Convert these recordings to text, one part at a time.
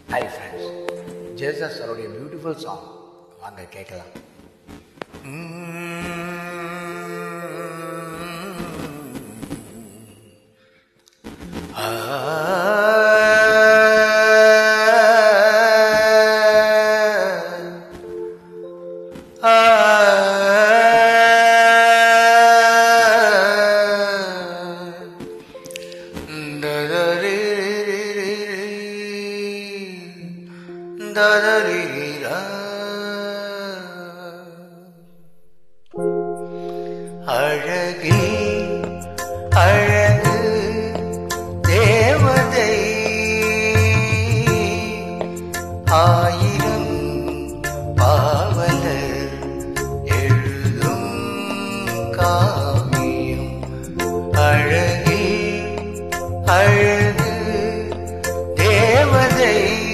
hi friends Jesus அவருடைய beautiful song வாங்க கேட்கலாம் அழகில் அழகு தேவதை ஆயிரம் பாவலர் எழுதும் காவியம் அழகில் அழகு தேவதை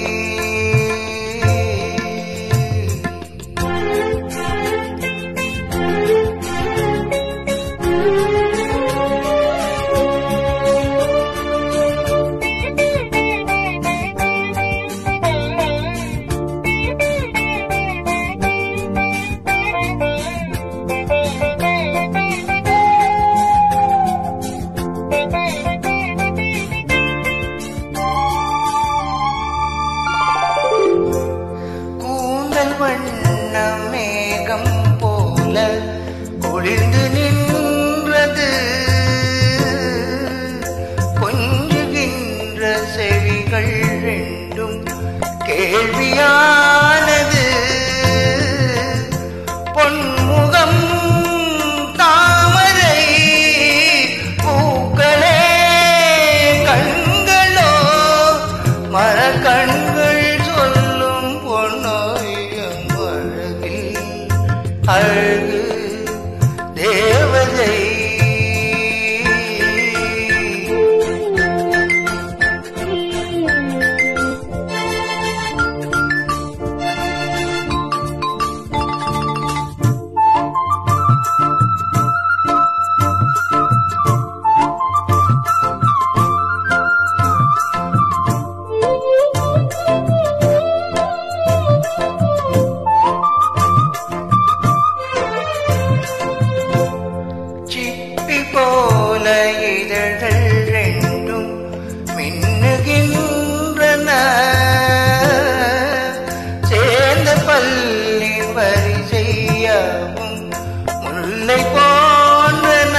கூந்தல் வண்ண மேகம் போல குளிர்ந்து நின்றது கொஞ்சுகின்ற செவிகள் ரெண்டும் கேள்வியானது பொன்முகம் தாமரை பூக்களே கண்களோ மரக்கண்கள் சொல்லும் பொன்னோயம் அழகில் அழகு தேவதை சிப்பி போல இதழ்கள் ரெண்டும் மின்னுகின்றன சேர்ந்த பள்ளி வரிசையாவும் முல்லை போன்றன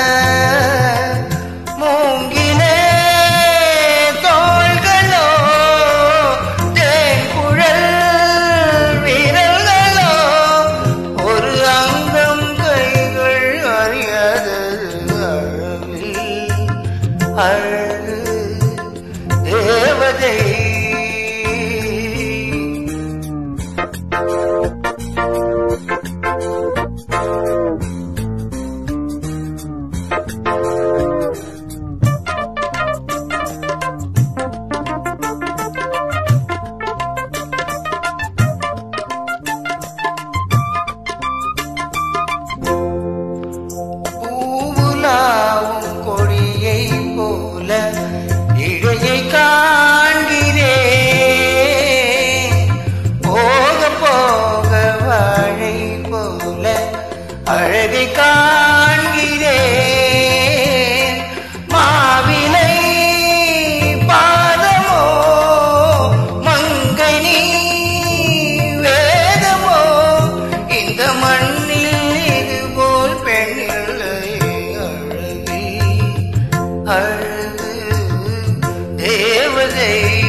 மூங்கிலே தோள்களோ தேன்குழல் விரல்களோ ஒரு அங்கம் கைகள் அறியாதது அழகில் அழகு தேவதை பூவுலாவும் கொடியை போல இழையை காண்கிறேன் போக போக வாழை போல அழகை காண்கிறேன் மாவிலை பாதமோ மங்கை நீ வேதமோ இந்த மண்ணில் இது போல் பெண்ணில்லை அழகி அழகு தேவதை